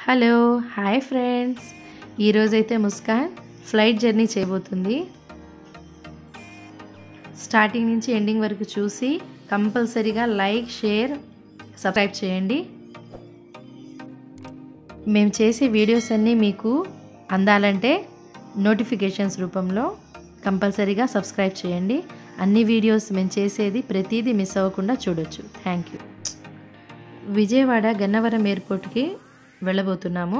Hello hi friends ఈరోజైతే Muskan flight journey చేయబోతుంది starting నుంచి ఎండింగ్ వరకు చూసి కంపల్సరీగా లైక్ షేర్ సబ్స్క్రైబ్ చేయండి మేము చేసే వీడియోస్ అన్నీ మీకు అందాలంటే నోటిఫికేషన్స్ రూపంలో కంపల్సరీగా సబ్స్క్రైబ్ చేయండి అన్ని వీడియోస్ మేము చేసేది ప్రతిదీ మిస్ అవ్వకుండా చూడొచ్చు థ్యాంక్ యూ విజయవాడ గన్నవరం ఎయిర్పోర్ట్కి వెళ్ళబోతున్నాము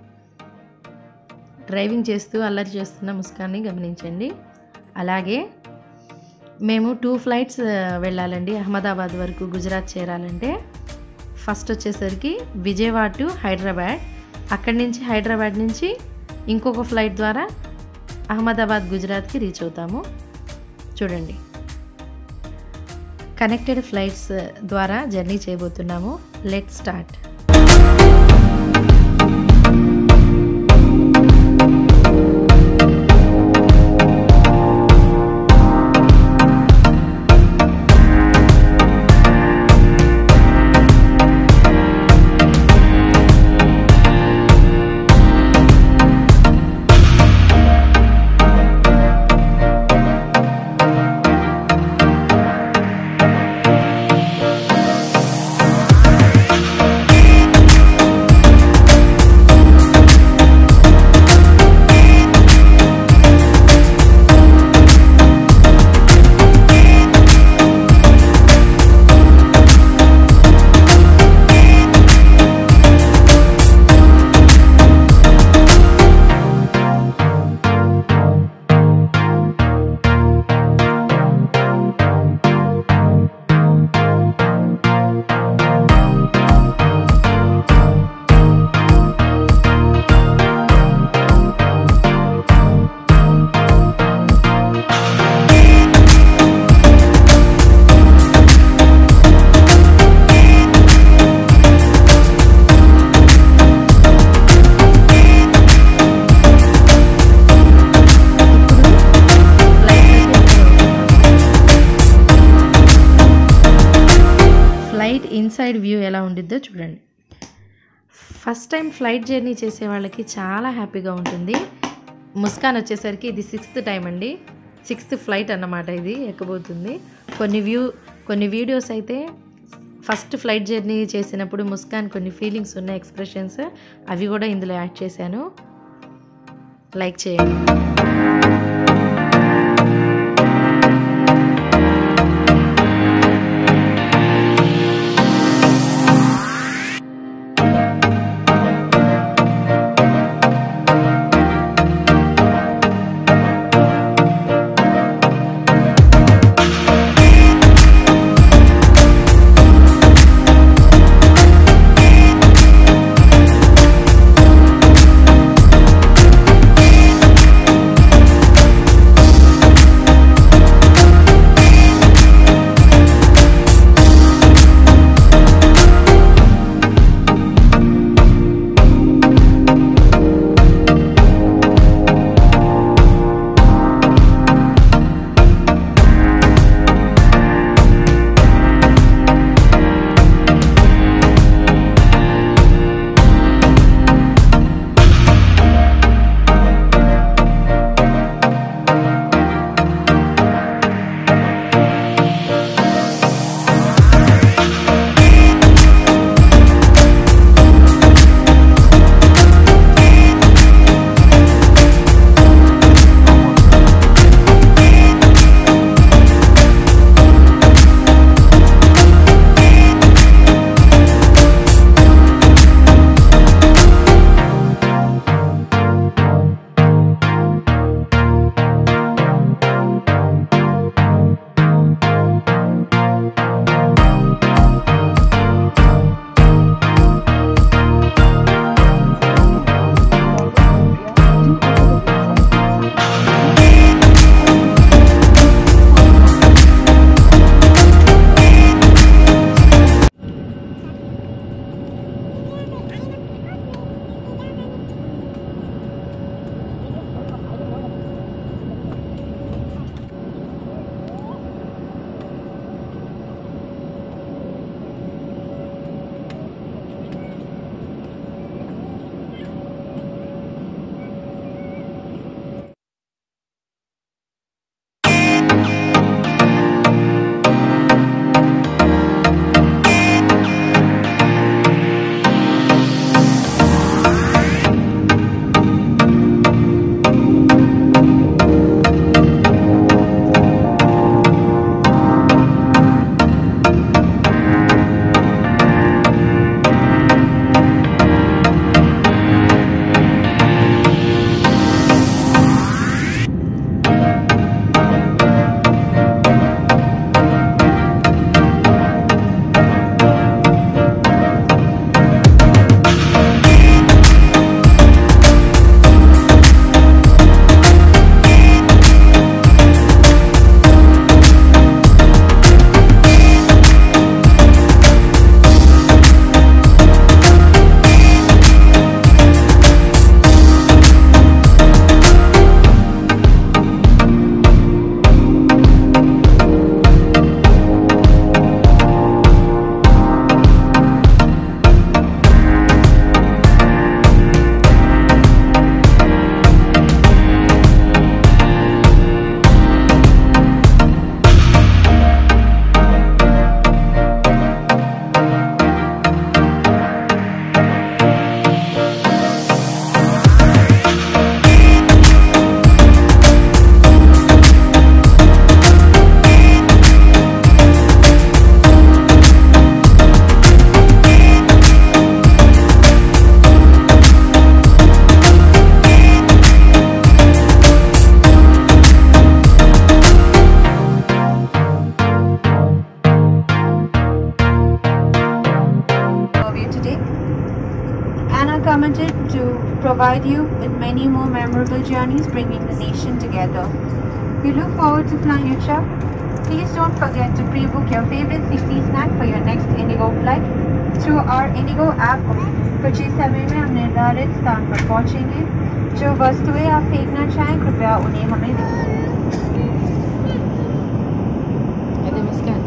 డ్రైవింగ్ చేస్తూ అల్లరి చేస్తున్న ముస్కాన్ని గమనించండి అలాగే మేము టూ ఫ్లైట్స్ వెళ్ళాలండి అహ్మదాబాద్ వరకు గుజరాత్ చేరాలంటే ఫస్ట్ వచ్చేసరికి విజయవాడ టు హైదరాబాద్ అక్కడి నుంచి హైదరాబాద్ నుంచి ఇంకొక ఫ్లైట్ ద్వారా అహ్మదాబాద్ గుజరాత్కి రీచ్ అవుతాము చూడండి కనెక్టెడ్ ఫ్లైట్స్ ద్వారా జర్నీ చేయబోతున్నాము let start flight inside view ఎలా ఉండిద్దో చూడండి ఫస్ట్ టైం ఫ్లైట్ జర్నీ చేసే వాళ్ళకి చాలా హ్యాపీగా ఉంటుంది ముస్కాన్ వచ్చేసరికి ఇది సిక్స్త్ టైం అండి సిక్స్త్ ఫ్లైట్ అన్నమాట ఇది ఎక్కబోతుంది కొన్ని వ్యూ కొన్ని వీడియోస్ అయితే ఫస్ట్ ఫ్లైట్ జర్నీ చేసినప్పుడు ముస్కాన్ కొన్ని ఫీలింగ్స్ ఉన్నాయి ఎక్స్ప్రెషన్స్ అవి కూడా ఇందులో యాడ్ చేశాను లైక్ చేయండి Anna committed to provide you with many more memorable journeys, bringing the nation together. We look forward to flying your truck. Please don't forget to pre-book your favorite 60 snack for your next Indigo flight through our Indigo app. कुछ ही समय में हम निर्धारित स्थान पर पहुंचेंगे जो वस्तुएं आप फेंकना चाहें कृपया उन्हें हमें दें। అదే Muskan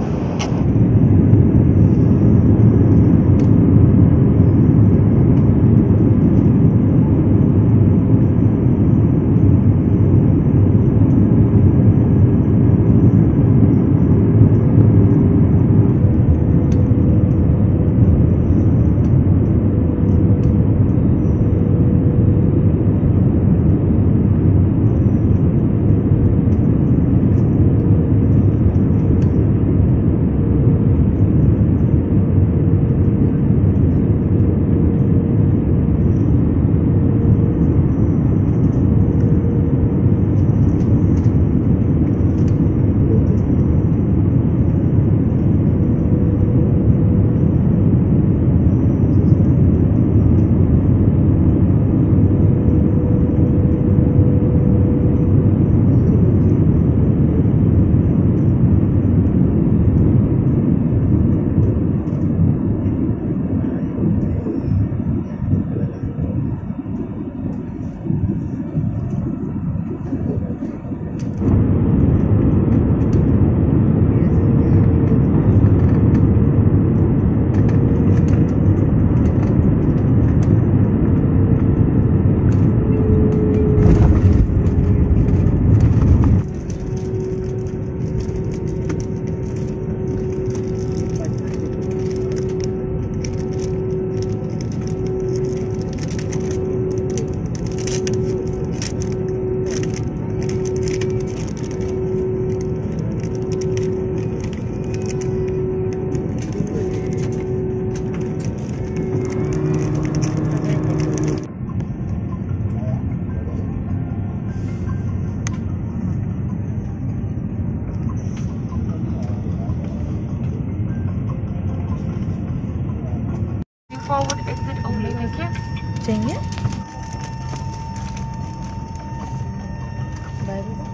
Forward exit only, thank you. चाहिए बाय बाय